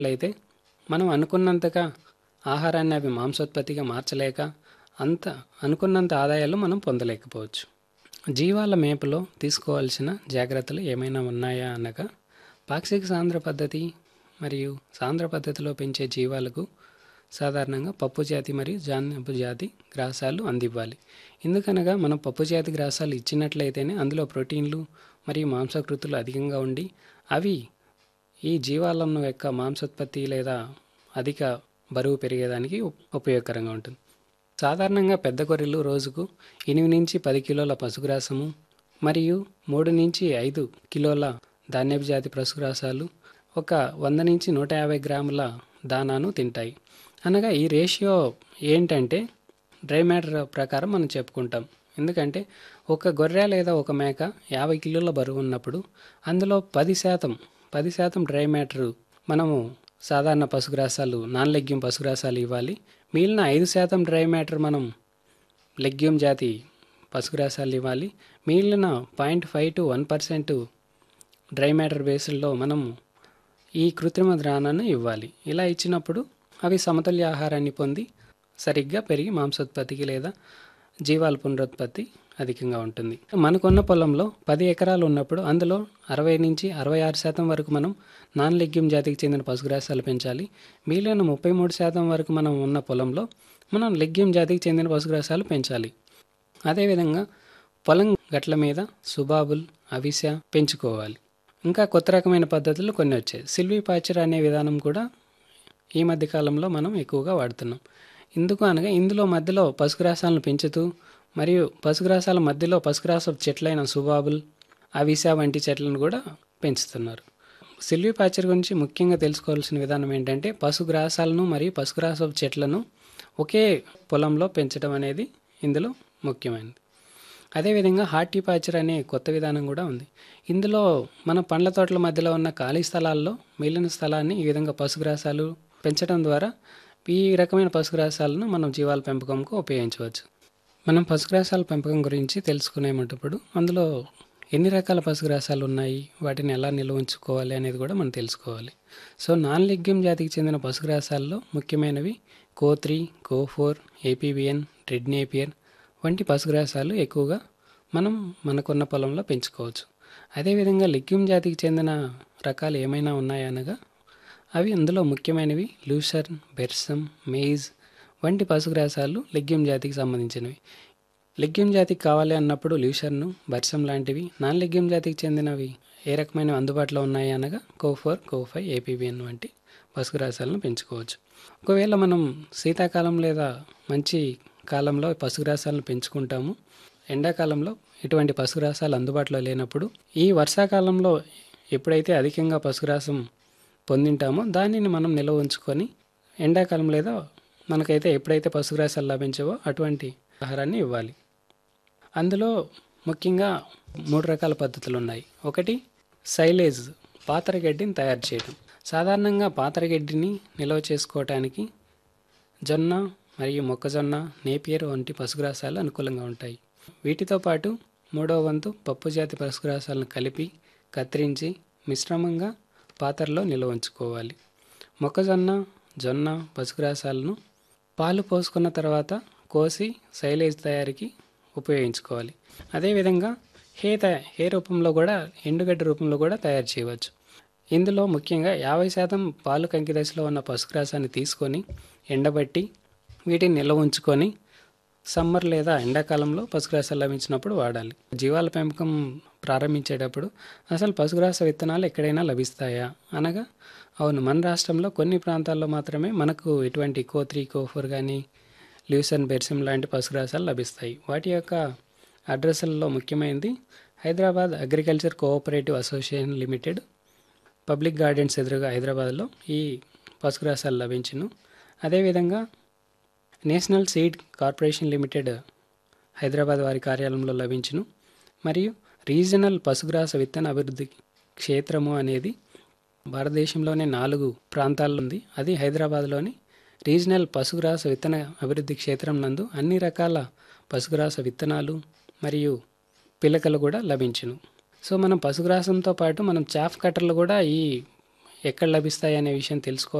అయితే మనం అనుకున్నంతగా ఆహారాన్ని అవి మాంసోత్పత్తిగా మార్చలేక అంత అనుకున్నంత ఆదాయాలు మనం పొందలేకపోవచ్చు జీవాల మేపులో తీసుకోవాల్సిన జాగ్రత్తలు ఏమైనా ఉన్నాయా అనగా పాక్షిక సాంద్ర పద్ధతి మరియు సాంద్ర పద్ధతిలో పెంచే జీవాలకు సాధారణంగా పప్పు జాతి మరియు జానపు జాతి గ్రాసాలు అందివ్వాలి ఎందుకనగా మనం పప్పు జాతి గ్రాసాలు ఇచ్చినట్లయితేనే అందులో ప్రోటీన్లు మరియు మాంసకృతులు అధికంగా ఉండి అవి ఈ జీవాలను యొక్క మాంసోత్పత్తి లేదా అధిక బరువు పెరిగేదానికి ఉప్- ఉపయోగకరంగా ఉంటుంది సాధారణంగా పెద్ద గొర్రెలు రోజుకు ఎనిమిది నుంచి పది కిలోల పశుగ్రాసము మరియు మూడు నుంచి ఐదు కిలోల ధాన్యపు జాతి పశుగ్రాసాలు ఒక వంద నుంచి నూట యాభై గ్రాముల దానాను తింటాయి అనగా ఈ రేషియో ఏంటంటే డ్రై మ్యాటర్ ప్రకారం మనం చెప్పుకుంటాం ఎందుకంటే ఒక గొర్రె లేదా ఒక మేక యాభై కిలోల బరువు ఉన్నప్పుడు అందులో పది శాతం పది శాతం డ్రై మ్యాటర్ మనము సాధారణ పశుగ్రాసాలు నాన్ లెగ్యూమ్ పశుగ్రాసాలు ఇవ్వాలి మిగిలిన ఐదు శాతం డ్రై మ్యాటర్ మనం లెగ్యూమ్ జాతి పశుగ్రాసాలు ఇవ్వాలి మిగిలిన point five two one percent dry matter బేస్డ్లో మనం ఈ కృత్రిమ ద్రాణాన్ని ఇవ్వాలి ఇలా ఇచ్చినప్పుడు అవి సమతుల్య ఆహారాన్ని పొంది సరిగ్గా పెరిగి మాంసోత్పత్తికి లేదా జీవాల పునరుత్పత్తి అధికంగా ఉంటుంది మనకున్న పొలంలో పది ఎకరాలు ఉన్నప్పుడు అందులో అరవై నుంచి అరవై ఆరు శాతం వరకు మనం నాన్ లెగ్యూమ్ జాతికి చెందిన పశుగ్రాసాలు పెంచాలి మిగిలిన ముప్పై మూడు శాతం వరకు మనం ఉన్న పొలంలో మనం లెగ్యూమ్ జాతికి చెందిన పశుగ్రాసాలు పెంచాలి అదేవిధంగా పొలం గట్ల మీద సుబాబుల్ అవిస పెంచుకోవాలి ఇంకా కొత్త రకమైన పద్ధతులు కొన్ని వచ్చాయి సిల్వీ పాచర్ అనే విధానం కూడా ఈ మధ్య కాలంలో మనం ఎక్కువగా వాడుతున్నాం ఎందుకు అనగా ఇందులో మధ్యలో పశుగ్రాసాలను పెంచుతూ మరియు పశుగ్రాసాల మధ్యలో పశుగ్రాస చెట్లైన సుబాబుల్ అవిస వంటి చెట్లను కూడా పెంచుతున్నారు సిల్వీ పాచర్ గురించి ముఖ్యంగా తెలుసుకోవాల్సిన విధానం ఏంటంటే పశుగ్రాసాలను మరియు పశుగ్రాస చెట్లను ఒకే పొలంలో పెంచడం అనేది ఇందులో ముఖ్యమైనది అదేవిధంగా హార్టిపాచర్ అనే కొత్త విధానం కూడా ఉంది ఇందులో మన పండ్ల తోటల మధ్యలో ఉన్న ఖాళీ స్థలాల్లో మిగిలిన స్థలాన్ని ఈ విధంగా పశుగ్రాసాలు పెంచడం ద్వారా ఈ రకమైన పశుగ్రాసాలను మనం జీవాల పెంపకంకు ఉపయోగించవచ్చు మనం పశుగ్రాసాల పెంపకం గురించి తెలుసుకునేటప్పుడు అందులో ఎన్ని రకాల పశుగ్రాసాలు ఉన్నాయి వాటిని ఎలా నిల్వ ఉంచుకోవాలి అనేది కూడా మనం తెలుసుకోవాలి సో నాన్ లెగ్యూమ్ జాతికి చెందిన పశుగ్రాసాల్లో ముఖ్యమైనవి CO three CO four APBN red Napier వంటి పశుగ్రాసాలు ఎక్కువగా మనం మనకున్న పొలంలో పెంచుకోవచ్చు అదేవిధంగా లెగ్యూమ్ జాతికి చెందిన రకాలు ఏమైనా ఉన్నాయనగా అవి అందులో ముఖ్యమైనవి లూసర్న్ బెర్సమ్ మెయిజ్ వంటి పశుగ్రాసాలు లెగ్యూమ్ జాతికి సంబంధించినవి లెగ్యూమ్ జాతికి కావాలి అన్నప్పుడు ల్యూషర్ను బర్సం లాంటివి నాన్ లెగ్యూమ్ జాతికి చెందినవి ఏ రకమైన అందుబాటులో ఉన్నాయి అనగా కోఫోర్ కోఫై ఏపీబిఎన్ వంటి పశుగ్రాసాలను పెంచుకోవచ్చు ఒకవేళ మనం శీతాకాలం లేదా మంచి కాలంలో పశుగ్రాసాలను పెంచుకుంటాము ఎండాకాలంలో ఇటువంటి పశుగ్రాసాలు అందుబాటులో లేనప్పుడు ఈ వర్షాకాలంలో ఎప్పుడైతే అధికంగా పశుగ్రాసం పొందింటామో దానిని మనం నిల్వ ఉంచుకొని ఎండాకాలం లేదా మనకైతే ఎప్పుడైతే పశుగ్రాసాలు లభించవో అటువంటి ఆహారాన్ని ఇవ్వాలి అందులో ముఖ్యంగా మూడు రకాల పద్ధతులు ఉన్నాయి ఒకటి సైలేజ్ పాతరగడ్డిని తయారు చేయడం సాధారణంగా పాతరగడ్డిని నిల్వ చేసుకోవటానికి జొన్న మరియు మొక్కజొన్న నేపియర్ వంటి పశుగ్రాసాలు అనుకూలంగా ఉంటాయి వీటితో పాటు మూడవ వంతు పప్పు జాతి పశుగ్రాసాలను కలిపి కత్తిరించి మిశ్రమంగా పాత్రలో నిల్వ ఉంచుకోవాలి మొక్కజొన్న జొన్న పశుగ్రాసాలను పాలు పోసుకున్న తర్వాత కోసి సైలేజ్ తయారీకి ఉపయోగించుకోవాలి అదేవిధంగా హే త హే రూపంలో కూడా ఎండుగడ్డ రూపంలో కూడా తయారు చేయవచ్చు ఇందులో ముఖ్యంగా యాభై శాతం పాలు కంకి దశలో ఉన్న పశుగ్రాసాన్ని తీసుకొని ఎండబట్టి వీటిని నిల్వ ఉంచుకొని సమ్మర్ లేదా ఎండాకాలంలో పశుగ్రాసాలు లభించినప్పుడు వాడాలి జీవాల పెంపకం ప్రారంభించేటప్పుడు అసలు పశుగ్రాస విత్తనాలు ఎక్కడైనా లభిస్తాయా అనగా అవును మన రాష్ట్రంలో కొన్ని ప్రాంతాల్లో మాత్రమే మనకు ఇటువంటి కో త్రీ కో ఫోర్ కానీ ల్యూసన్ బెర్సిమ్ లాంటి పశుగ్రాసాలు లభిస్తాయి వాటి యొక్క అడ్రస్లలో ముఖ్యమైనది Hyderabad agriculture cooperative association limited public gardens ఎదురుగా హైదరాబాద్లో ఈ పశుగ్రాసాలు లభించును అదేవిధంగా national seed corporation limited Hyderabad వారి కార్యాలయంలో లభించును మరియు రీజనల్ పశుగ్రాస విత్తన అభివృద్ధి క్షేత్రము అనేది భారతదేశంలోనే నాలుగు ప్రాంతాల్లో ఉంది అది హైదరాబాద్లోని రీజనల్ పశుగ్రాస విత్తన అభివృద్ధి క్షేత్రం నందు అన్ని రకాల పశుగ్రాస విత్తనాలు మరియు పిలకలు కూడా లభించును సో మనం పశుగ్రాసంతో పాటు మనం చాఫ్ కట్టర్లు కూడా ఈ ఎక్కడ లభిస్తాయి అనే విషయం తెలుసుకోవాలి